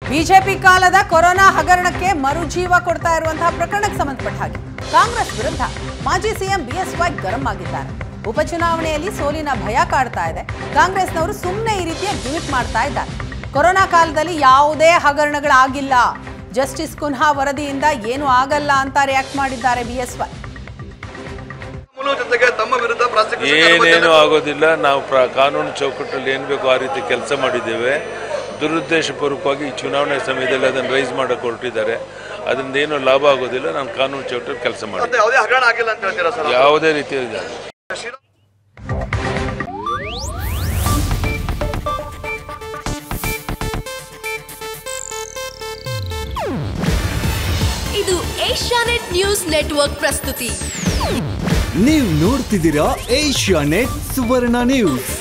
BJP ಕಾಲದ corona ಹಗರಣಕ್ಕೆ ಮರುಜೀವ ಕೊಡ್ತಾ ಇರುವಂತಹ ಪ್ರಕರಣಕ್ಕೆ ಸಂಬಂಧಪಟ್ಟ ಹಾಗೆ ಕಾಂಗ್ರೆಸ್ ವಿರುದ್ಧ ಮಾಜಿ ಸಿಎಂ ಬಿಎಸ್ವೈ ಗರಂ ಆಗಿದ್ದಾರೆ ಉಪಚುನಾವಣೆಯಲ್ಲಿ ಸೋಲಿನ ಭಯ ಕಾಡ್ತಾ ಇದೆ ಕಾಂಗ್ರೆಸ್ನವರು ಸುಮ್ಮನೆ ಈ ರೀತಿಯ ಗಿಮಿಕ್ ಮಾಡ್ತಾ ಇದ್ದಾರೆ ಕೊರೋನಾ ಕಾಲದಲ್ಲಿ ಯಾವುದೇ ಹಗರಣಗಳಾಗಿಲ್ಲ ಜಸ್ಟಿಸ್ ಕುನ್ಹಾ ವರದಿಯಿಂದ ಏನು ಆಗಲ್ಲ ಅಂತ ರಿಯಾಕ್ಟ್ ಮಾಡಿದ್ದಾರೆ ಬಿಎಸ್ವೈ ಮೂಲದ ಜೊತೆಗೆ ತಮ್ಮ ವಿರುದ್ಧ ಪ್ರಾಸಿಕ್ಯೂಷನ್ ಏನೇನು ಆಗೋದಿಲ್ಲ ನಾವು ಪ್ರ ಕಾನೂನು ಚೌಕಟ್ಟಲ್ಲಿ ಏನು ಬೇಕೋ ಆ ರೀತಿ ಕೆಲಸ ಮಾಡಿದ್ದೇವೆ ದುರುದ್ದೇಶಪೂರ್ವಕವಾಗಿ ಈ ಚುನಾವಣೆ ಸಮಯದಲ್ಲಿ ಅದನ್ನು ರೈಸ್ ಮಾಡಕ್ಕೆ ಹೊರಟಿದ್ದಾರೆ ಅದರಿಂದ ಏನು ಲಾಭ ಆಗೋದಿಲ್ಲ ನಾನು ಕಾನೂನು ಚೌಕಟ್ಟಲ್ಲಿ ಕೆಲಸ ಮಾಡಿ ಮತ್ತೆ ಯಾವುದೇ ಹಗರಣ ಆಗಿಲ್ಲ ಅಂತ ಹೇಳ್ತೀರಾ ಸರ್ ಯಾವುದೇ ರೀತಿಯ ಶ್ರೀರಾಮ್ ಇದು ಏಷ್ಯಾನೆಟ್ ನ್ಯೂಸ್ ನೆಟ್ವರ್ಕ್ ಪ್ರಸ್ತುತಿ ನೀವು ನೋಡ್ತಿದ್ದೀರಾ ಏಷ್ಯಾ ನೆಟ್ ಸುವರ್ಣ ನ್ಯೂಸ್